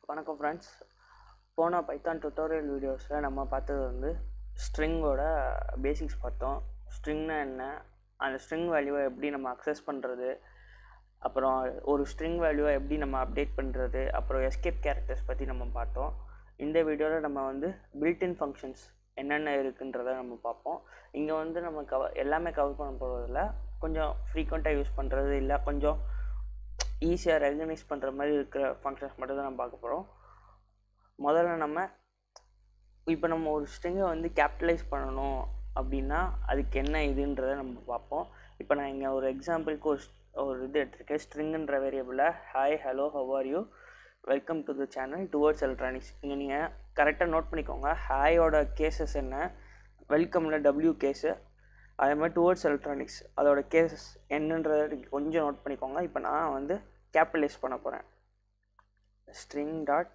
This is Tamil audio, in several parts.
வணக்கம் ஃப்ரெண்ட்ஸ் போன பைத்தான் டுட்டோரியல் வீடியோஸில் நம்ம பார்த்தது வந்து ஸ்ட்ரிங்கோட பேசிக்ஸ் பார்த்தோம் ஸ்ட்ரிங்னா என்ன அந்த ஸ்ட்ரிங் வேல்யூவை எப்படி நம்ம அக்சஸ் பண்ணுறது அப்புறம் ஒரு ஸ்ட்ரிங் வேல்யூவை எப்படி நம்ம அப்டேட் பண்ணுறது அப்புறம் எஸ்கேப் கேரக்டர்ஸ் பற்றி நம்ம பார்த்தோம் இந்த வீடியோவில் நம்ம வந்து பில்டின் ஃபங்க்ஷன்ஸ் என்னென்ன இருக்குன்றதை நம்ம பார்ப்போம் இங்கே வந்து நம்ம கவர் எல்லாமே கவர் பண்ண போகிறதில்ல கொஞ்சம் ஃப்ரீக்வெண்ட்டாக யூஸ் பண்ணுறது இல்லை கொஞ்சம் ஈஸியாக ரெகனைஸ் பண்ணுற மாதிரி இருக்கிற ஃபங்க்ஷன்ஸ் மட்டும் தான் நம்ம பார்க்க போகிறோம் முதல்ல நம்ம இப்போ நம்ம ஒரு ஸ்ட்ரிங்கை வந்து கேபிட்டலைஸ் பண்ணணும் அப்படின்னா அதுக்கு என்ன இதுன்றதை நம்ம பார்ப்போம் இப்போ நான் இங்கே ஒரு எக்ஸாம்பிளுக்கு ஒரு ஒரு இது எடுத்திருக்கேன் ஸ்ட்ரிங்குன்ற வேரியபிளில் hi hello how are you welcome to the channel Towards Electronics இங்கே நீங்கள் கரெக்டாக நோட் பண்ணிக்கோங்க ஹாயோட கேசஸ் என்ன வெல்கமில் டபிள்யூ கேஸு அதே மாதிரி டுவர்ட்ஸ் எலக்ட்ரானிக்ஸ் அதோட கேசஸ் என்னன்றதை நீங்க கொஞ்சம் நோட் பண்ணிக்கோங்க இப்போ நான் வந்து கேபிட்டலைஸ் பண்ண போகிறேன் ஸ்ட்ரிங் டாட்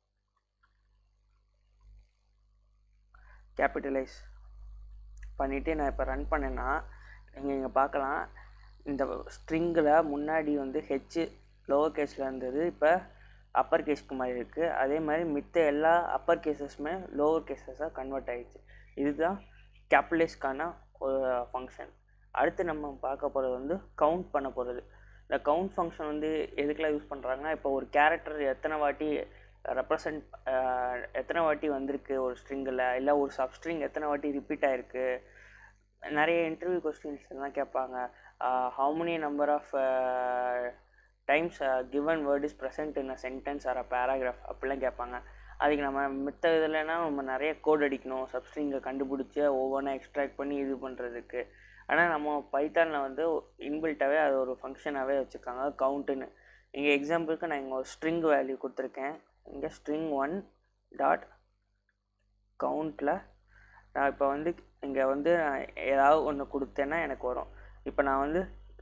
கேபிட்டலைஸ் பண்ணிவிட்டு நான் இப்போ ரன் பண்ணேன்னா நீங்கள் இங்கே பார்க்கலாம் இந்த ஸ்ட்ரிங்கில் முன்னாடி வந்து ஹெச் லோவர் கேஸில் இருந்தது இப்போ அப்பர் கேஸ்க்கு மாதிரி இருக்குது அதே மாதிரி மித்த எல்லா அப்பர் கேசஸுமே லோவர் கேசஸாக கன்வெர்ட் ஆகிடுச்சு இதுதான் கேபிட்டலைஸ்க்கான ஒரு ஃபங்க்ஷன் அடுத்து நம்ம பார்க்க போகிறது வந்து கவுண்ட் பண்ண போகிறது இந்த கவுண்ட் ஃபங்க்ஷன் வந்து எதுக்கெல்லாம் யூஸ் பண்ணுறாங்கன்னா இப்போ ஒரு கேரக்டர் எத்தனை வாட்டி ரெப்ரசன்ட் எத்தனை வாட்டி வந்திருக்கு ஒரு ஸ்ட்ரிங்கில் இல்லை ஒரு சப்ஸ்ட்ரிங் எத்தனை வாட்டி ரிப்பீட் ஆகிருக்கு நிறைய இன்டர்வியூ கொஸ்டின்ஸ் எல்லாம் கேட்பாங்க how many number of times given word is present in a sentence or a paragraph அப்படிலாம் கேட்பாங்க அதுக்கு நம்ம மித்த இதுலனா நம்ம நிறைய கோட் அடிக்கணும் சப்ஸ்ட்ரிங்கை கண்டுபிடிச்சி ஒவ்வொன்றா எக்ஸ்ட்ராக்ட் பண்ணி இது பண்ணுறதுக்கு ஆனால் நம்ம பைத்தானில் வந்து இன்பில்ட்டாகவே அது ஒரு ஃபங்க்ஷனாகவே வச்சுருக்காங்க கவுண்ட்டுன்னு இங்கே எக்ஸாம்பிளுக்கு நான் இங்கே ஒரு ஸ்ட்ரிங் வேல்யூ கொடுத்துருக்கேன் இங்கே ஸ்ட்ரிங் ஒன் டாட் கவுண்ட்டில் நான் இப்போ வந்து இங்கே வந்து நான் ஏதாவது ஒன்று கொடுத்தேன்னா எனக்கு வரும் இப்போ நான் வந்து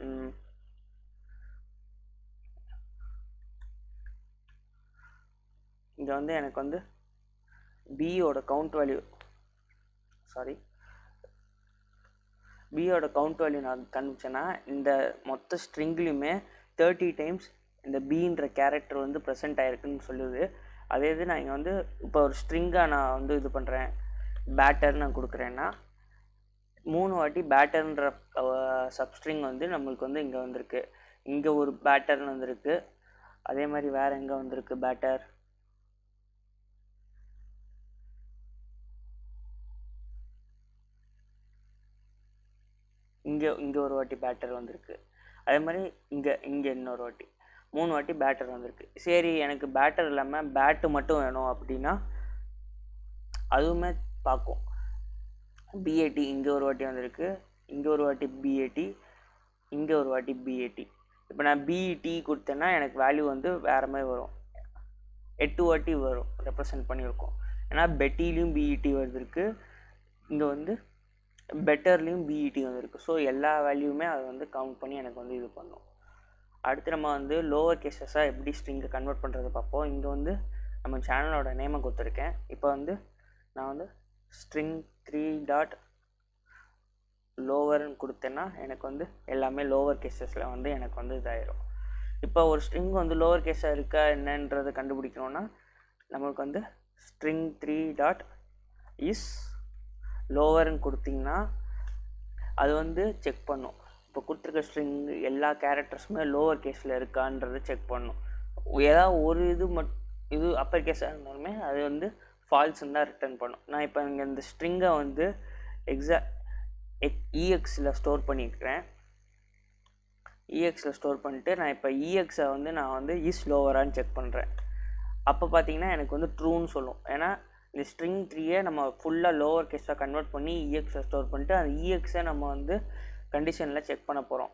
இங்கே வந்து எனக்கு வந்து பியோட கவுண்ட் வேல்யூ சாரி பியோட கவுண்ட் வேல்யூ நான் கண்டுபிடிச்சேன்னா இந்த மொத்த ஸ்ட்ரிங்லேயுமே தேர்ட்டி டைம்ஸ் இந்த பின்ற கேரக்டர் வந்து ப்ரெசென்ட் ஆகிருக்குன்னு சொல்லுது அதே இது நான் இங்கே வந்து இப்போ ஒரு ஸ்ட்ரிங்காக நான் வந்து இது பண்ணுறேன் பேட்டர் நான் கொடுக்குறேன்னா மூணு வாட்டி பேட்டர்ன்ற சப்ஸ்ட்ரிங் வந்து நம்மளுக்கு வந்து இங்கே வந்திருக்கு இங்கே ஒரு பேட்டர்னு வந்திருக்கு அதே மாதிரி வேறு எங்கே வந்திருக்கு பேட்டர் இங்கே இங்கே ஒரு வாட்டி பேட்டர் வந்திருக்கு அதே மாதிரி இங்கே இங்கே இன்னொரு வாட்டி மூணு வாட்டி பேட்டர் வந்திருக்கு சரி எனக்கு பேட்டர் இல்லாமல் பேட்டு மட்டும் வேணும் அப்படின்னா அதுவுமே பார்க்கும் பிஏடி இங்கே ஒரு வாட்டி வந்திருக்கு இங்கே ஒரு வாட்டி பிஏடி இங்கே ஒரு வாட்டி பிஏடி இப்போ நான் பிஇடி கொடுத்தேன்னா எனக்கு வேல்யூ வந்து வேறு மாதிரி வரும் எட்டு வாட்டி வரும் ரெப்ரசன்ட் பண்ணியிருக்கோம் ஏன்னா பெட்டிலையும் பிஇடி வந்திருக்கு இங்கே வந்து பெட்டர்லேயும் பிஇடி வந்திருக்கு ஸோ எல்லா வேல்யூமே அதை வந்து கவுண்ட் பண்ணி எனக்கு வந்து இது பண்ணும் அடுத்து நம்ம வந்து லோவர் கேசஸாக எப்படி ஸ்ட்ரிங்கை கன்வெர்ட் பண்ணுறது பார்ப்போம் இங்கே வந்து நம்ம சேனலோட நேமை கொடுத்துருக்கேன் இப்போ வந்து நான் வந்து ஸ்ட்ரிங் த்ரீ டாட் லோவர்னு கொடுத்தேன்னா எனக்கு வந்து எல்லாமே லோவர் கேசஸில் வந்து எனக்கு வந்து இதாயிரும் இப்போ ஒரு ஸ்ட்ரிங் வந்து லோவர் கேஸாக இருக்கா என்னன்றதை கண்டுபிடிக்கணும்னா நம்மளுக்கு வந்து ஸ்ட்ரிங் த்ரீ டாட் இஸ் லோவர்னு கொடுத்திங்கன்னா அது வந்து செக் பண்ணும் இப்போ கொடுத்துருக்க ஸ்ட்ரிங் எல்லா கேரக்டர்ஸுமே லோவர் கேஸில் இருக்கான்றதை செக் பண்ணும் ஏதாவது ஒரு இது மட் இது அப்பர் கேஸாக இருந்தாலுமே அது வந்து ஃபால்ஸ்ன்னு தான் ரிட்டர்ன் பண்ணும் நான் இப்போ இங்கே இந்த ஸ்ட்ரிங்கை வந்து எக்ஸா எக் இஎக்ஸில் ஸ்டோர் பண்ணியிருக்கிறேன் இஎக்ஸில் ஸ்டோர் பண்ணிட்டு நான் இப்போ இஎக்ஸை வந்து நான் வந்து இஸ் லோவரான்னு செக் பண்ணுறேன் அப்போ பார்த்தீங்கன்னா எனக்கு வந்து ட்ரூன்னு சொல்லும் ஏன்னா இந்த ஸ்ட்ரிங் த்ரீயை நம்ம ஃபுல்லாக லோவர் கேஸாக கன்வெர்ட் பண்ணி இஎக்ஸை ஸ்டோர் பண்ணிட்டு அந்த இஎக்ஸை நம்ம வந்து கண்டிஷனில் செக் பண்ண போகிறோம்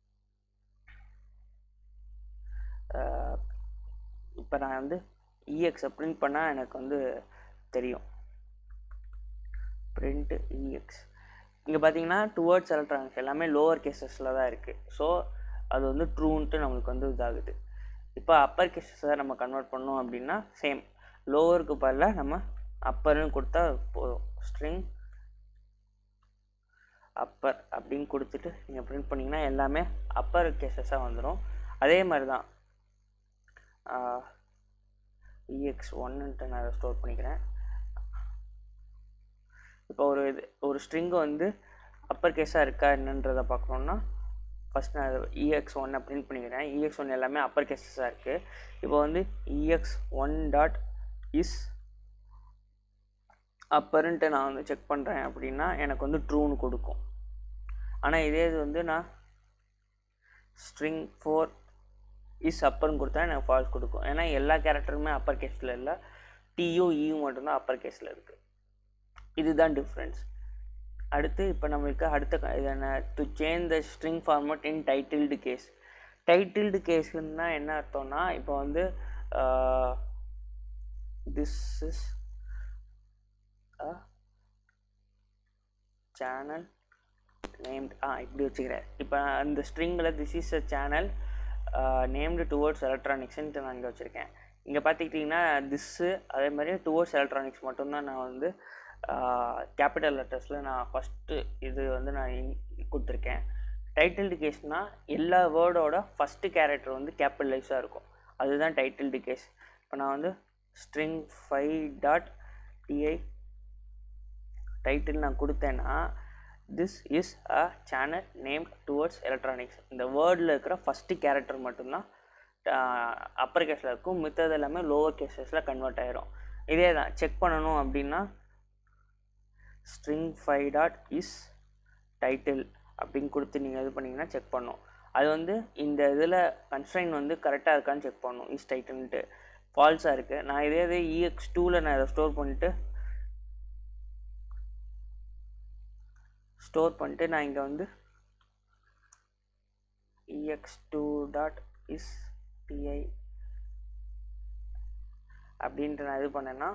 இப்போ நான் வந்து இஎக்ஸை பிரிண்ட் பண்ணால் எனக்கு வந்து தெரியும் பிரிண்ட் இஎக்ஸ் இங்கே பார்த்தீங்கன்னா டுவர்ட்ஸ் எலக்ட்ரானிக்ஸ் எல்லாமே லோவர் கேசஸில் தான் இருக்குது ஸோ அது வந்து ட்ரூன்ட்டு நம்மளுக்கு வந்து இதாகுது இப்போ அப்பர் கேசஸை நம்ம கன்வெர்ட் பண்ணோம் அப்படின்னா சேம் லோவருக்கு பதிலாக நம்ம அப்பர்னு கொடுத்தா போதும் ஸ்ட்ரிங் அப்பர் அப்படின்னு கொடுத்துட்டு நீங்கள் பிரிண்ட் பண்ணிங்கன்னா எல்லாமே அப்பர் கேசஸாக வந்துடும் அதே மாதிரி தான் இஎக்ஸ் ஒன்னுன்ட்டு நான் அதை ஸ்டோர் பண்ணிக்கிறேன் இப்போ ஒரு இது ஒரு ஸ்ட்ரிங்கு வந்து அப்பர் கேஸாக இருக்கா என்னன்றதை பார்க்கணுன்னா ஃபஸ்ட் நான் இஎக்ஸ் ஒன்னை பிரிண்ட் பண்ணிக்கிறேன் இஎக்ஸ் ஒன் எல்லாமே அப்பர் கேஸஸாக இருக்குது இப்போ வந்து இஎக்ஸ் ஒன் டாட் இஸ் அப்பருன்ட்டு நான் வந்து செக் பண்ணுறேன் அப்படின்னா எனக்கு வந்து ட்ரூன்னு கொடுக்கும் ஆனால் இதே இது வந்து நான் ஸ்ட்ரிங் ஃபோர் இஸ் அப்பர்னு கொடுத்தா எனக்கு ஃபால்ஸ் கொடுக்கும் ஏன்னா எல்லா கேரக்டருமே அப்பர் கேஸில் இல்லை டியூ இயூ மட்டும்தான் அப்பர் கேஸில் இருக்குது இதுதான் டிஃப்ரென்ஸ் அடுத்து இப்போ நம்மளுக்கு அடுத்த க- இது என்ன to change the string format in titled case titled கேஸுன்னா என்ன அர்த்தம்னா இப்போ வந்து this is a channel named ஆ இப்படி வச்சுக்கிறேன் இப்போ அந்த ஸ்ட்ரிங்கில் this is a channel named Towards எலக்ட்ரானிக்ஸ்ன்ட்டு நான் இங்கே வச்சுருக்கேன் இங்கே பார்த்துக்கிட்டிங்கன்னா திஸ்ஸு அதே மாதிரி டுவோர்ட்ஸ் எலக்ட்ரானிக்ஸ் மட்டும்தான் நான் வந்து கேபிட்டல் லெட்டர்ஸில் நான் ஃபஸ்ட்டு இது வந்து நான் இன்- கொடுத்துருக்கேன் டைட்டில்டு கேஸ்னால் எல்லா வேர்டோட ஃபஸ்ட்டு கேரக்டர் வந்து கேபிட்டலைஸாக இருக்கும் அதுதான் டைட்டில்டு கேஸ் இப்போ நான் வந்து ஸ்ட்ரிங் ஃபைவ் டாட் டிஐ டைட்டில் நான் கொடுத்தேன்னா this is a channel name Towards Electronics இந்த வேர்டில் இருக்கிற ஃபஸ்ட்டு கேரக்டர் மட்டும்தான் அப்பர் கேஸில் இருக்கும் மித்தது எல்லாமே லோவர் கேஸஸில் கன்வெர்ட் ஆயிரும் இதே தான் செக் பண்ணணும் அப்படின்னா string five dot is title அப்படின்னு கொடுத்து நீங்கள் இது பண்ணிங்கன்னா செக் பண்ணும் அது வந்து இந்த இதில் கன்ஸ்ட்ரைன் வந்து கரெக்டாக இருக்கான்னு செக் பண்ணும் இஸ் டைட்டில்ன்ட்டு ஃபால்ஸாக இருக்குது நான் இதே இது இஎக்ஸ் டூவில் நான் இதை ஸ்டோர் பண்ணிட்டு ஸ்டோர் பண்ணிட்டு நான் இங்கே வந்து இஎக்ஸ் டூ டாட் இஸ் டிஐ அப்படின்ட்டு நான் இது பண்ணேன்னா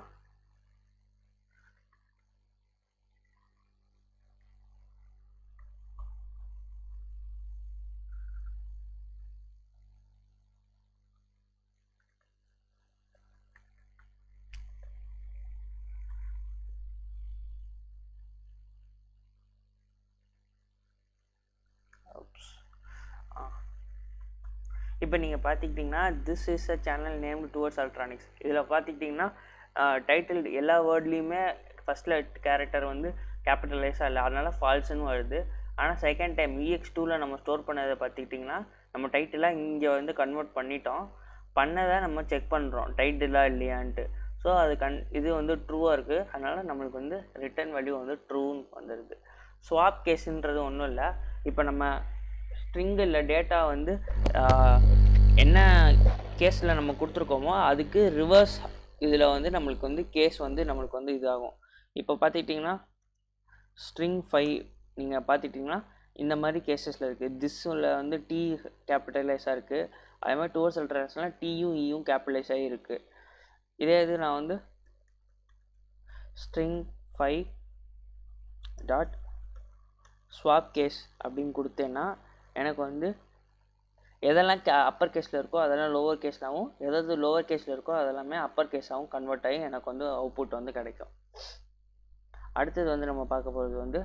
Oops. ஆ இப்போ நீங்கள் பார்த்துக்கிட்டிங்கன்னா this is a channel named Towards Electronics இதில் பார்த்துக்கிட்டிங்கன்னா டைட்டில் எல்லா வேர்ட்லேயுமே ஃபஸ்ட்டில் கேரக்டர் வந்து கேபிட்டலைஸாக இல்லை அதனால ஃபால்ஸ்னு வருது ஆனால் செகண்ட் டைம் இஎக்ஸ் டூவில் நம்ம ஸ்டோர் பண்ணதை பார்த்துக்கிட்டிங்கன்னா நம்ம டைட்டிலாக இங்கே வந்து கன்வெர்ட் பண்ணிட்டோம் பண்ணதை நம்ம செக் பண்ணுறோம் டைட்டிலாக இல்லையான்ட்டு ஸோ அது கன் இது வந்து ட்ரூவாக இருக்குது அதனால் நம்மளுக்கு வந்து ரிட்டர்ன் வேல்யூ வந்து ட்ரூன்னு வந்துடுது ஸ்வாப் கேஸுன்றது ஒன்றும் இல்லை இப்போ நம்ம ஸ்ட்ரிங் இல்லை டேட்டா வந்து ஆஹ், என்ன கேஸில் நம்ம கொடுத்துருக்கோமோ அதுக்கு ரிவர்ஸ் இதில் வந்து நம்மளுக்கு வந்து கேஸ் வந்து நம்மளுக்கு வந்து இதாகும் இப்போ பார்த்துக்கிட்டிங்கன்னா ஸ்ட்ரிங் ஃபைவ் நீங்கள் பார்த்துக்கிட்டிங்கன்னா இந்த மாதிரி கேசஸில் இருக்குது திஸ்ஸில் வந்து டி கேபிட்டலைஸாக இருக்குது அதே மாதிரி டுவர்ஸ் அல்ட்ரேஷனில் டியும் இயும் கேபிட்டலைஸ் ஆகி இருக்குது இதே இது நான் வந்து string five dot swap case அப்படின்னு கொடுத்தேன்னா எனக்கு வந்து எதெல்லாம் கே அப்பர் கேஸில் இருக்கோ அதெல்லாம் லோவர் கேஸ்லாகவும் எதாவது லோவர் கேஸில் இருக்கோ அதெல்லாமே அப்பர் கேஸாகவும் கன்வெர்ட் ஆகி எனக்கு வந்து அவுட்புட் வந்து கிடைக்கும் அடுத்தது வந்து நம்ம பார்க்க போகிறது வந்து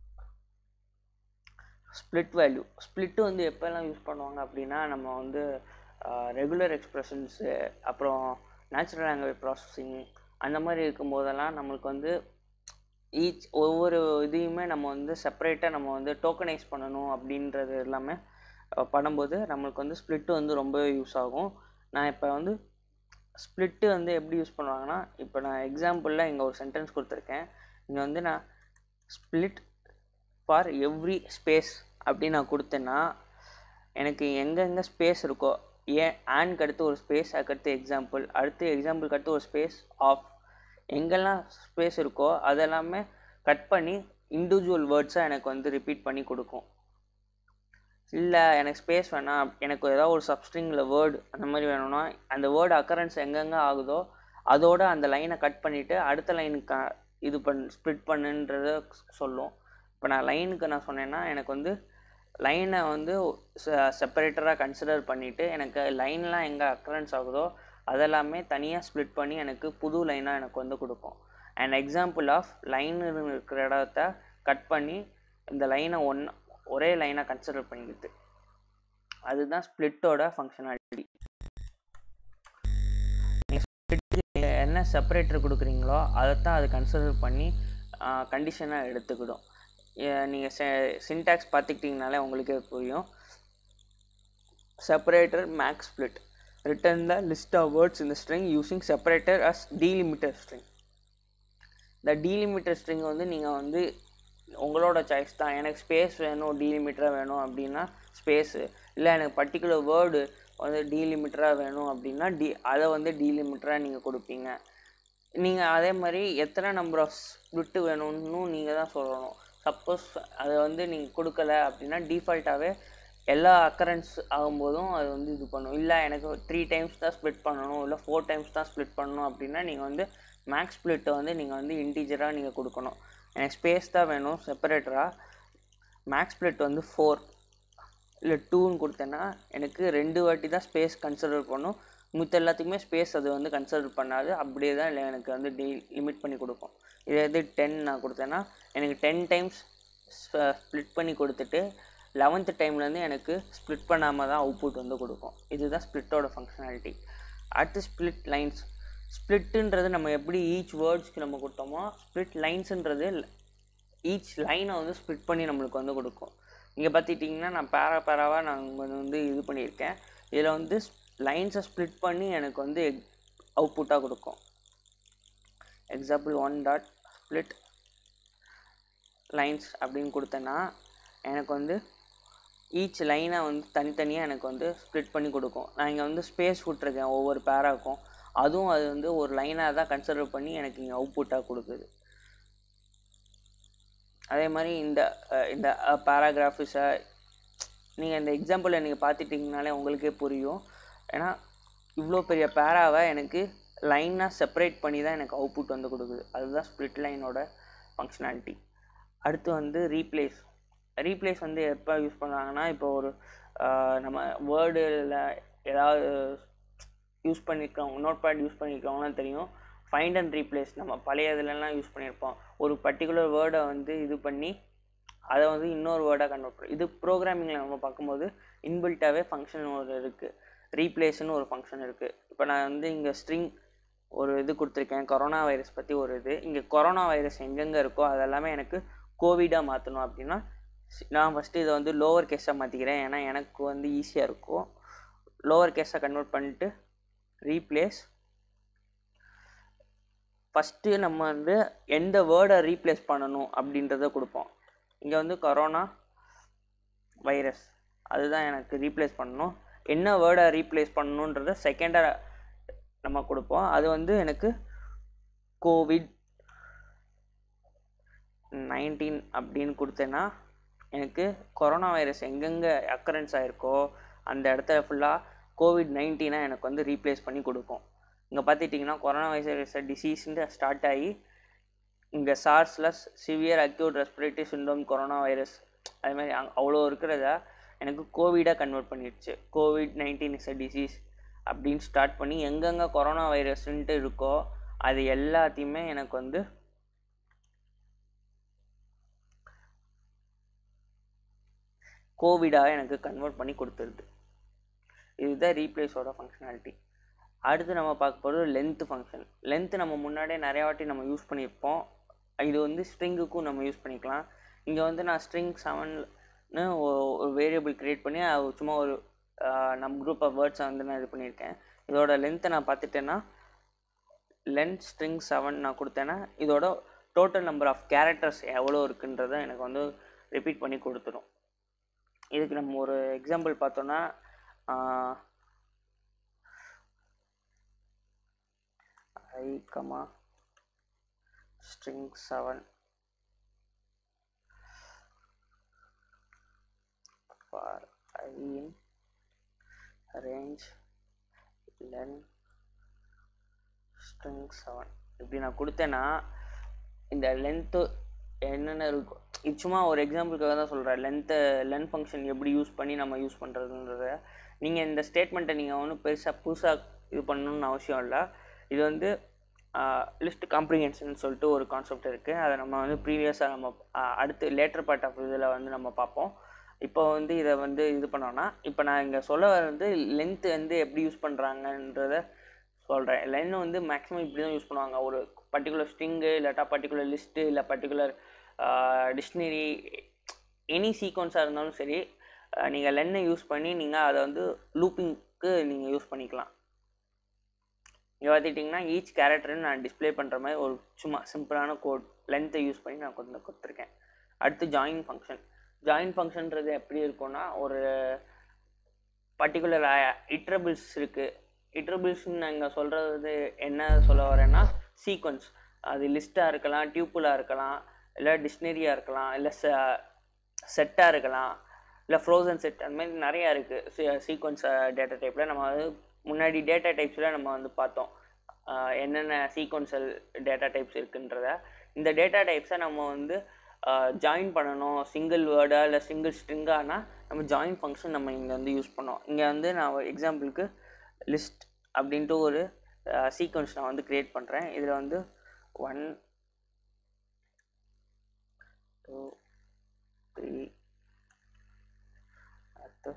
ஸ்ப்ளிட் வேல்யூ ஸ்ப்ளிட்டு வந்து எப்போல்லாம் யூஸ் பண்ணுவாங்க அப்படின்னா நம்ம வந்து ரெகுலர் எக்ஸ்ப்ரெஷன்ஸு அப்புறம் நேச்சுரல் லாங்குவேஜ் ப்ராசஸிங் அந்த மாதிரி இருக்கும்போதெல்லாம் நம்மளுக்கு வந்து ஈச் ஒவ்வொரு இதையுமே நம்ம வந்து செப்பரேட்டாக நம்ம வந்து டோக்கனைஸ் பண்ணணும் அப்படின்றது எல்லாமே அஹ், பண்ணும்போது நம்மளுக்கு வந்து ஸ்ப்ளிட்டு வந்து ரொம்ப யூஸ் ஆகும் நான் இப்போ வந்து ஸ்ப்ளிட்டு வந்து எப்படி யூஸ் பண்ணுவாங்கன்னா இப்போ நான் எக்ஸாம்பிளில் இங்கே ஒரு சென்டென்ஸ் கொடுத்துருக்கேன் இங்கே வந்து நான் ஸ்ப்ளிட் ஃபார் எவ்ரி ஸ்பேஸ் அப்படின்னு நான் கொடுத்தேன்னா எனக்கு எங்கெங்கே ஸ்பேஸ் இருக்கோ ஏன் ஆன்க்கு அடுத்து ஒரு ஸ்பேஸ் அதுக்கடுத்து எக்ஸாம்பிள் அடுத்து எக்ஸாம்பிளுக்கு அடுத்து ஒரு ஸ்பேஸ் ஆஃப் எங்கெல்லாம் ஸ்பேஸ் இருக்கோ அதெல்லாமே கட் பண்ணி இண்டிவிஜுவல் வேர்ட்ஸாக எனக்கு வந்து ரிப்பீட் பண்ணி கொடுக்கும் இல்லை எனக்கு ஸ்பேஸ் வேணாம் எனக்கு ஏதாவது ஒரு சப்ஸ்ட்ரிங்கில் வேர்டு அந்த மாதிரி வேணும்னா அந்த வேர்டு அக்கரன்ஸ் எங்கெங்கே ஆகுதோ அதோட அந்த லைனை கட் பண்ணிவிட்டு அடுத்த லைனுக்கு இது பண் ஸ்ப்ளிட் பண்ணுன்றத சொல்லும் இப்போ நான் லைனுக்கு நான் சொன்னேன்னா எனக்கு வந்து லைனை வந்து செப்பரேட்டராக கன்சிடர் பண்ணிவிட்டு எனக்கு லைன்லாம் எங்கே அக்கரன்ஸ் ஆகுதோ அதெல்லாமே தனியாக ஸ்ப்ளிட் பண்ணி எனக்கு புது லைனாக எனக்கு வந்து கொடுக்கும் அண்ட் எக்ஸாம்பிள் ஆஃப் லைன் இருக்கிற இடத்த கட் பண்ணி இந்த லைனை ஒன் ஒரே லைனாக கன்சிடர் பண்ணிக்கிது அதுதான் ஸ்ப்ளிட்டோட ஃபங்க்ஷனாலிட்டி என்ன செப்பரேட்டர் கொடுக்குறீங்களோ அதைத்தான் அது கன்சிடர் பண்ணி கண்டிஷனாக எடுத்துக்கிடும் நீங்கள் செ சின்டாக்ஸ் பார்த்துக்கிட்டிங்கனாலே உங்களுக்கே புரியும் separator max split return the list of words in the string using separator as delimiter string இந்த delimiter string வந்து நீங்கள் வந்து உங்களோட சாய்ஸ் தான் எனக்கு ஸ்பேஸ் வேணும் டீலிமிட்டராக வேணும் அப்படின்னா ஸ்பேஸு இல்லை எனக்கு பர்டிகுலர் வேர்டு வந்து டீலிமிட்டராக வேணும் அப்படின்னா டி அதை வந்து டீலிமிட்டராக நீங்கள் கொடுப்பீங்க நீங்கள் அதே மாதிரி எத்தனை நம்பர் ஆஃப் ஸ்பிளிட்டு வேணும்னு நீங்கள் தான் சொல்லணும் சப்போஸ் அதை வந்து நீங்கள் கொடுக்கல அப்படின்னா டிஃபால்ட்டாகவே எல்லா அக்கரன்ஸ் ஆகும்போதும் அது வந்து இது பண்ணும் இல்லை எனக்கு த்ரீ டைம்ஸ் தான் ஸ்ப்ளிட் பண்ணணும் இல்லை ஃபோர் டைம்ஸ் தான் ஸ்ப்ளிட் பண்ணணும் அப்படின்னா நீங்கள் வந்து மேக்ஸ் ஸ்ப்ளிட்டை வந்து நீங்கள் வந்து இன்டீஜராக நீங்கள் கொடுக்கணும் எனக்கு ஸ்பேஸ் தான் வேணும் செப்பரேட்டராக மேக்ஸ் ஸ்ப்ளிட் வந்து ஃபோர் இல்லை டூன்னு கொடுத்தேன்னா எனக்கு ரெண்டு வாட்டி தான் ஸ்பேஸ் கன்சிடர் பண்ணும் மித்த எல்லாத்துக்குமே ஸ்பேஸ் அது வந்து கன்சிடர் பண்ணாது அப்படியே தான் இல்லை எனக்கு வந்து டெய் லிமிட் பண்ணி கொடுக்கும் இதே இது டென் நான் கொடுத்தேன்னா எனக்கு டென் டைம்ஸ் ஸ்ப்ளிட் பண்ணி கொடுத்துட்டு லெவன்த்து டைம்லேருந்து எனக்கு ஸ்ப்ளிட் பண்ணாமல் தான் அவுட்புட் வந்து கொடுக்கும் இதுதான் ஸ்ப்ளிட்டோட ஃபங்க்ஷனாலிட்டி அடுத்து ஸ்ப்ளிட் லைன்ஸ் ஸ்ப்ளிட்டுன்றது நம்ம எப்படி ஈச் வேர்ட்ஸ்க்கு நம்ம கொடுத்தோமோ ஸ்ப்ளிட் லைன்ஸுன்றது ஈச் லைனை வந்து ஸ்ப்ளிட் பண்ணி நம்மளுக்கு வந்து கொடுக்கும் இங்கே பார்த்துட்டிங்கன்னா நான் பேரா பேராவாக நான் வந்து இது பண்ணியிருக்கேன் இதில் வந்து லைன்ஸை ஸ்ப்ளிட் பண்ணி எனக்கு வந்து அவுட்புட்டாக கொடுக்கும் example one dot split lines அப்படின்னு கொடுத்தேன்னா எனக்கு வந்து ஈச் லைனை வந்து தனித்தனியாக எனக்கு வந்து ஸ்ப்ளிட் பண்ணி கொடுக்கும் நான் இங்கே வந்து ஸ்பேஸ் விட்ருக்கேன் ஒவ்வொரு பேராக்கும் அதுவும் அது வந்து ஒரு லைனாக தான் கன்சிடர் பண்ணி எனக்கு இங்கே அவுட்புட்டாக கொடுக்குது அதே மாதிரி இந்த அஹ், இந்த பேராகிராஃபிஸை நீங்கள் இந்த எக்ஸாம்பிளை நீங்கள் பார்த்துட்டிங்கனாலே உங்களுக்கே புரியும் ஏன்னா இவ்வளோ பெரிய பேராவை எனக்கு லைனாக செப்பரேட் பண்ணி தான் எனக்கு அவுட்புட் வந்து கொடுக்குது அதுதான் ஸ்ப்ளிட் லைனோட ஃபங்க்ஷனாலிட்டி அடுத்து வந்து ரீப்ளேஸ் ரீப்ளேஸ் வந்து எப்போ யூஸ் பண்ணுவாங்கன்னா இப்போ ஒரு ஆஹ், நம்ம வேர்டில் ஏதாவது யூஸ் பண்ணியிருக்கோம் நோட் பேட் யூஸ் பண்ணியிருக்கவங்களாம் தெரியும் ஃபைண்ட் அண்ட் ரீப்ளேஸ் நம்ம பழைய இதுலலாம் யூஸ் பண்ணியிருப்போம் ஒரு பர்டிகுலர் வேர்டை வந்து இது பண்ணி அதை வந்து இன்னொரு வேர்டாக கன்வெர்ட் பண்ணும் இது ப்ரோக்ராமிங்கில் நம்ம பார்க்கும்போது இன்பில்ட்டாகவே ஃபங்க்ஷன் ஒரு இருக்குது ரீப்ளேஸ்னு ஒரு ஃபங்க்ஷன் இருக்குது இப்போ நான் வந்து இங்கே ஸ்ட்ரிங் ஒரு இது கொடுத்துருக்கேன் கொரோனா வைரஸ் பற்றி ஒரு இது இங்கே கொரோனா வைரஸ் எங்கெங்கே இருக்கோ அதெல்லாமே எனக்கு கோவிடாக மாற்றணும் அப்படின்னா சி- நான் ஃபஸ்ட்டு இதை வந்து லோவர் கேஸாக மாற்றிக்கிறேன் ஏன்னா எனக்கு வந்து ஈஸியாக இருக்கும் லோவர் கேஸாக கன்வெர்ட் பண்ணிட்டு ரீப்ளேஸ் ஃபஸ்ட்டு நம்ம வந்து எந்த வேர்டை ரீப்ளேஸ் பண்ணணும் அப்படின்றத கொடுப்போம் இங்கே வந்து கொரோனா வைரஸ் அதுதான் எனக்கு ரீப்ளேஸ் பண்ணணும் என்ன வேர்டை ரீப்ளேஸ் பண்ணணுன்றத செகண்டாக நம்ம கொடுப்போம் அது வந்து எனக்கு கோவிட் நைன்டீன் அப்படின்னு கொடுத்தேன்னா எனக்கு கொரோனா வைரஸ் எங்கெங்கே அக்கரன்ஸ் ஆயிருக்கோ அந்த இடத்துல ஃபுல்லாக கோவிட் நைன்டீனை எனக்கு வந்து ரீப்ளேஸ் பண்ணி கொடுக்கும் இங்கே பார்த்துட்டிங்கன்னா கொரோனா வைரஸ் டிசீஸ்ன்னு ஸ்டார்ட் ஆகி இங்கே சார்ஸில் severe acute respiratory syndrome corona virus அது மாதிரி அங் அவ்வளோ இருக்கிறத எனக்கு கோவிடாக கன்வெர்ட் பண்ணிடுச்சு Covid nineteen is a disease அப்படின்னு ஸ்டார்ட் பண்ணி எங்கெங்கே கொரோனா வைரஸ்ன்ட்டு இருக்கோ அது எல்லாத்தையுமே எனக்கு வந்து கோவிடாக எனக்கு கன்வெர்ட் பண்ணி கொடுத்துருது இதுதான் ரீப்ளேஸோட ஃபங்க்ஷனாலிட்டி அடுத்து நம்ம பார்க்க போகிறது லென்த் ஃபங்க்ஷன் லென்த் நம்ம முன்னாடியே நிறைய வாட்டி நம்ம யூஸ் பண்ணியிருப்போம் இது வந்து ஸ்ட்ரிங்குக்கும் நம்ம யூஸ் பண்ணிக்கலாம் இங்கே வந்து நான் ஸ்ட்ரிங் செவன்னு ஒரு வேரியபிள் க்ரியேட் பண்ணி அது சும்மா ஒரு ஆஹ், நம்ம குரூப் ஆஃப் வேர்ட்ஸை வந்து நான் இது பண்ணியிருக்கேன் இதோட லென்த்தை நான் பார்த்துட்டேன்னா லென்த் ஸ்ட்ரிங் செவன் நான் கொடுத்தேன்னா இதோட டோட்டல் நம்பர் ஆஃப் கேரக்டர்ஸ் எவ்வளோ இருக்குன்றதை எனக்கு வந்து ரிப்பீட் பண்ணி கொடுத்துரும் இதுக்கு நம்ம ஒரு எக்ஸாம்பிள் பார்த்தோன்னா I comma string seven for I in range len string seven இப்படி நான் கொடுத்தேன்னா இந்த லென்த்து என்னென்ன இருக்கும் இது சும்மா ஒரு எக்ஸாம்பிளுக்காக தான் சொல்கிறேன் லென்த்தை லென் ஃபங்க்ஷன் எப்படி யூஸ் பண்ணி நம்ம யூஸ் பண்ணுறதுன்றத நீங்கள் இந்த ஸ்டேட்மெண்ட்டை நீங்கள் ஒன்றும் பெருசாக புதுசாக இது பண்ணணும்னு அவசியம் இல்லை இது வந்து லிஸ்ட் காம்ப்ரிஹென்ஷன் சொல்லிட்டு ஒரு கான்செப்ட் இருக்குது அதை நம்ம வந்து ப்ரீவியஸாக நம்ம ஆஹ், அடுத்து லேட்டர் பார்ட் ஆஃப் இதில் வந்து நம்ம பார்ப்போம் இப்போ வந்து இதை வந்து இது பண்ணோன்னா இப்போ நான் இங்கே சொல்ல வந்து லென்த் வந்து எப்படி யூஸ் பண்ணுறாங்கன்றத சொல்கிறேன் லென் வந்து மேக்ஸிமம் இப்படி தான் யூஸ் பண்ணுவாங்க ஒரு பர்டிகுலர் ஸ்ட்ரிங்கு இல்லாட்டா பர்டிகுலர் லிஸ்ட்டு இல்லை பர்டிகுலர் டிக்ஷனரி எனி சீக்வன்ஸாக இருந்தாலும் சரி நீங்கள் லென்னை யூஸ் பண்ணி நீங்கள் அதை வந்து லூப்பிங்க்கு நீங்கள் யூஸ் பண்ணிக்கலாம் இங்கே பார்த்துட்டிங்கன்னா ஈச் கேரக்டர்னு நான் டிஸ்ப்ளே பண்ணுற மாதிரி ஒரு சும்மா சிம்பிளான கோட் லென்த்தை யூஸ் பண்ணி நான் கொஞ்சம் கொடுத்துருக்கேன் அடுத்து ஜாயின் ஃபங்க்ஷன் ஜாயின் ஃபங்க்ஷன்றது எப்படி இருக்கும்னா ஒரு பர்டிகுலர் இட்ரபிள்ஸ் இருக்குது இட்ரபிள்ஸ்னு நாங்கள் சொல்கிறது என்ன சொல்ல வரேன்னா சீக்வன்ஸ் அது லிஸ்ட்டாக இருக்கலாம் டியூப்புலாக இருக்கலாம் இல்லை டிக்ஷனரியாக இருக்கலாம் இல்லை செ செட்டாக இருக்கலாம் இல்லை ஃப்ரோசன் செட் அந்த மாதிரி நிறையா இருக்குது சீக்வன்ஸ் டேட்டா டைப்பில் நம்ம வந்து முன்னாடி டேட்டா டைப்ஸில் நம்ம வந்து பார்த்தோம் ஆஹ் என்னென்ன சீக்வன்சல் டேட்டா டைப்ஸ் இருக்குன்றத இந்த டேட்டா டைப்ஸை நம்ம வந்து ஜாயின் பண்ணணும் சிங்கிள் வேர்டாக இல்லை சிங்கிள் ஸ்ட்ரிங்கானா நம்ம ஜாயின் ஃபங்க்ஷன் நம்ம இங்கே வந்து யூஸ் பண்ணோம் இங்கே வந்து நான் எக்ஸாம்பிளுக்கு லிஸ்ட் அப்படின்ட்டு ஒரு சீக்வன்ஸ் நான் வந்து க்ரியேட் பண்ணுறேன் இதில் வந்து ஒன் டூ த்ரீ அடுத்து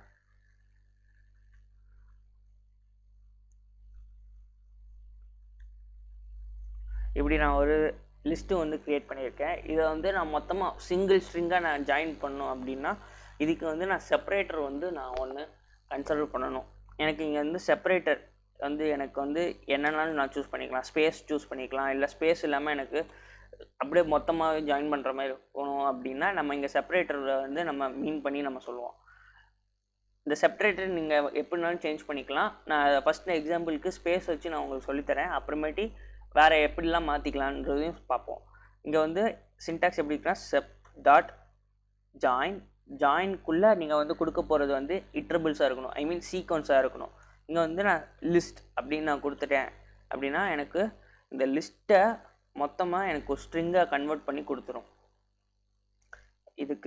இப்படி நான் ஒரு லிஸ்ட்டு வந்து க்ரியேட் பண்ணியிருக்கேன் இதை வந்து நான் மொத்தமாக சிங்கிள் ஸ்ட்ரிங்காக நான் ஜாயின் பண்ணணும் அப்படின்னா இதுக்கு வந்து நான் செப்பரேட்டர் வந்து நான் ஒன்று கன்சிடர் பண்ணணும் எனக்கு இங்கே வந்து செப்பரேட்டர் வந்து எனக்கு வந்து என்னென்னாலும் நான் சூஸ் பண்ணிக்கலாம் ஸ்பேஸ் சூஸ் பண்ணிக்கலாம் இல்லை ஸ்பேஸ் இல்லாமல் எனக்கு அப்படியே மொத்தமாகவே ஜாயின் பண்ணுற மாதிரி இருக்கணும் அப்படின்னா நம்ம இங்கே செப்பரேட்டரில் வந்து நம்ம மீன் பண்ணி நம்ம சொல்லுவோம் இந்த செப்பரேட்டர் நீங்கள் எப்படினாலும் சேஞ்ச் பண்ணிக்கலாம் நான் ஃபஸ்ட்டு எக்ஸாம்பிளுக்கு ஸ்பேஸ் வச்சு நான் உங்களுக்கு சொல்லித்தரேன் அப்புறமேட்டி வேறு எப்படிலாம் மாற்றிக்கலான்றதையும் பார்ப்போம் இங்கே வந்து சின்டாக்ஸ் எப்படி இருக்குன்னா செப் டாட் ஜாயின் ஜாயின்குள்ளே நீங்கள் வந்து கொடுக்க போகிறது வந்து இட்ரபிள்ஸாக இருக்கணும் ஐ மீன் சீக்வன்ஸாக இருக்கணும் இங்கே வந்து நான் லிஸ்ட் அப்படின்னு நான் கொடுத்துட்டேன் அப்படின்னா எனக்கு இந்த லிஸ்ட்டை மொத்தமாக எனக்கு ஒரு ஸ்ட்ரிங்காக கன்வெர்ட் பண்ணி கொடுத்துரும் இதுக்கு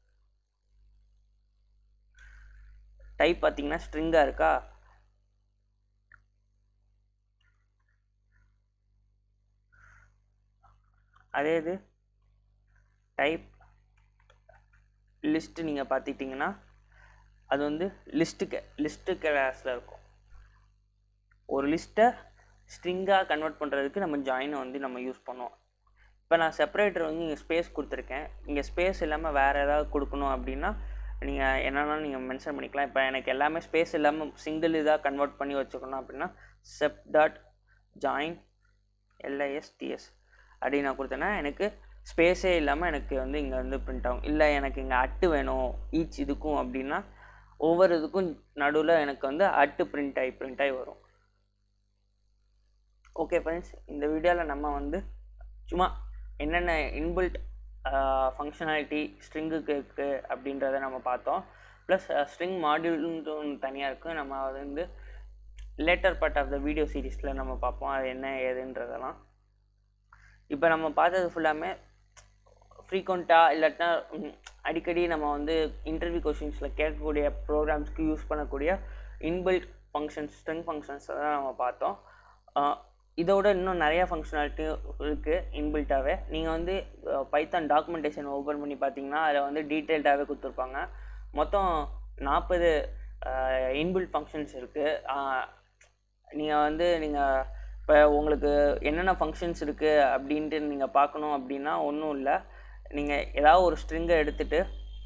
டைப் பார்த்தீங்கன்னா ஸ்ட்ரிங்காக இருக்கா அதே இது டைப் லிஸ்ட்டு நீங்கள் பார்த்துட்டிங்கன்னா அது வந்து லிஸ்ட்டுக்கு லிஸ்ட்டு கிளாஸில் இருக்கும் ஒரு லிஸ்ட்டை ஸ்ட்ரிங்காக கன்வெர்ட் பண்ணுறதுக்கு நம்ம ஜாயினை வந்து நம்ம யூஸ் பண்ணுவோம் இப்போ நான் செப்பரேட்டர் வந்து இங்கே ஸ்பேஸ் கொடுத்துருக்கேன் இங்கே ஸ்பேஸ் இல்லாமல் வேறு ஏதாவது கொடுக்கணும் அப்படின்னா நீங்கள் என்னென்னாலும் நீங்கள் மென்ஷன் பண்ணிக்கலாம் இப்போ எனக்கு எல்லாமே ஸ்பேஸ் இல்லாமல் சிங்கிள் இதாக கன்வெர்ட் பண்ணி வச்சுக்கணும் அப்படின்னா செப் டாட் ஜாயின் எல்ஐஎஸ்டிஎஸ் அப்படி நான் கொடுத்தேன்னா எனக்கு ஸ்பேஸே இல்லாமல் எனக்கு வந்து இங்கே வந்து பிரிண்ட் ஆகும் இல்லை எனக்கு இங்கே அட்டு வேணும் ஈச் இதுக்கும் அப்படின்னா ஒவ்வொரு இதுக்கும் நடுவில் எனக்கு வந்து அட்டு பிரிண்ட் ஆகி பிரிண்ட் ஆகி வரும் ஓகே ஃப்ரெண்ட்ஸ் இந்த வீடியோவில் நம்ம வந்து சும்மா என்னென்ன இன்பில்ட் ஃபங்க்ஷனாலிட்டி ஸ்ட்ரிங்குக்கு இருக்குது அப்படின்றத நம்ம பார்த்தோம் ப்ளஸ் ஸ்ட்ரிங் மாடியூல்னு தனியாக இருக்குது நம்ம அது வந்து later part of the video சீரீஸில் நம்ம பார்ப்போம் அது என்ன ஏதுன்றதெல்லாம் இப்போ நம்ம பார்த்தது ஃபுல்லாமே ஃப்ரீக்வெண்ட்டாக இல்லாட்டினா ம், அடிக்கடி நம்ம வந்து இன்டர்வியூ கொஷின்ஸில் கேட்கக்கூடிய ப்ரோக்ராம்ஸ்க்கு யூஸ் பண்ணக்கூடிய இன்பில்ட் ஃபங்க்ஷன்ஸ் ஸ்ட்ரிங் ஃபங்க்ஷன்ஸ் தான் நம்ம பார்த்தோம் ஆஹ், இதோட இன்னும் நிறையா ஃபங்க்ஷனாலிட்டி இருக்குது இன்பில்ட்டாகவே நீங்கள் வந்து பைத்தான் டாக்குமெண்டேஷன் ஓப்பன் பண்ணி பார்த்தீங்கன்னா அதில் வந்து டீட்டெயில்டாகவே கொடுத்துருப்பாங்க மொத்தம் நாற்பது இன்பில்ட் ஃபங்க்ஷன்ஸ் இருக்குது நீங்கள் வந்து நீங்கள் இப்போ உங்களுக்கு என்னென்ன ஃபங்க்ஷன்ஸ் இருக்குது அப்படின்ட்டு நீங்கள் பார்க்கணும் அப்படின்னா ஒன்றும் இல்லை நீங்கள் ஏதாவது ஒரு ஸ்ட்ரிங்கை எடுத்துட்டு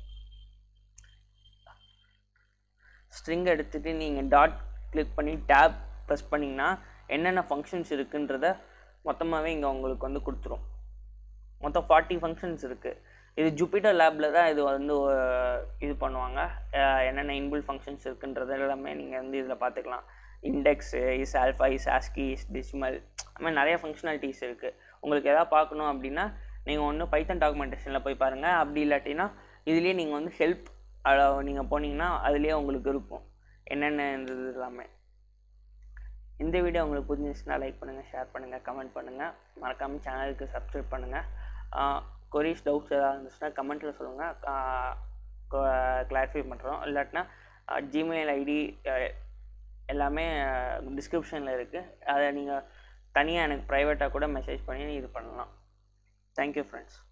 ஸ்ட்ரிங்கை எடுத்துட்டு நீங்கள் டாட் கிளிக் பண்ணி டேப் ப்ரெஸ் பண்ணிங்கன்னா என்னென்ன ஃபங்க்ஷன்ஸ் இருக்குன்றத மொத்தமாகவே இங்கே உங்களுக்கு வந்து கொடுத்துரும் மொத்தம் ஃபார்ட்டி ஃபங்க்ஷன்ஸ் இருக்குது இது ஜூபிட்டர் லேபில் தான் இது வந்து அஹ், இது பண்ணுவாங்க அஹ், என்னென்ன இன்பில் ஃபங்க்ஷன்ஸ் இருக்குன்றது எல்லாமே நீங்கள் வந்து இதில் பார்த்துக்கலாம் index is alpha is ASCII is decimal அது மாதிரி நிறைய ஃபங்க்ஷனாலிட்டிஸ் இருக்குது உங்களுக்கு எதாவது பார்க்கணும் அப்படின்னா நீங்கள் ஒன்று பைத்தன் டாக்குமெண்டேஷனில் போய் பாருங்கள் அப்படி இல்லாட்டினா இதுலேயே நீங்கள் வந்து ஹெல்ப் நீங்கள் போனீங்கன்னா அதுலேயே உங்களுக்கு இருக்கும் என்னென்ன இருந்தது எல்லாமே இந்த வீடியோ உங்களுக்கு புரிஞ்சிச்சுன்னா லைக் பண்ணுங்கள் ஷேர் பண்ணுங்கள் கமெண்ட் பண்ணுங்கள் மறக்காமல் சேனலுக்கு சப்ஸ்கிரைப் பண்ணுங்கள் கொரிஸ் டவுட்ஸ் ஏதாவது இருந்துச்சுன்னா கமெண்ட்டில் சொல்லுங்கள் கிளாரிஃபை பண்ணுறோம் இல்லாட்டினா ஜிமெயில் ஐடி எல்லாமே டிஸ்கிரிப்ஷனில் இருக்குது அதை நீங்கள் தனியாக எனக்கு ப்ரைவேட்டாக கூட மெசேஜ் பண்ணி இது பண்ணலாம் தேங்க்யூ ஃப்ரெண்ட்ஸ்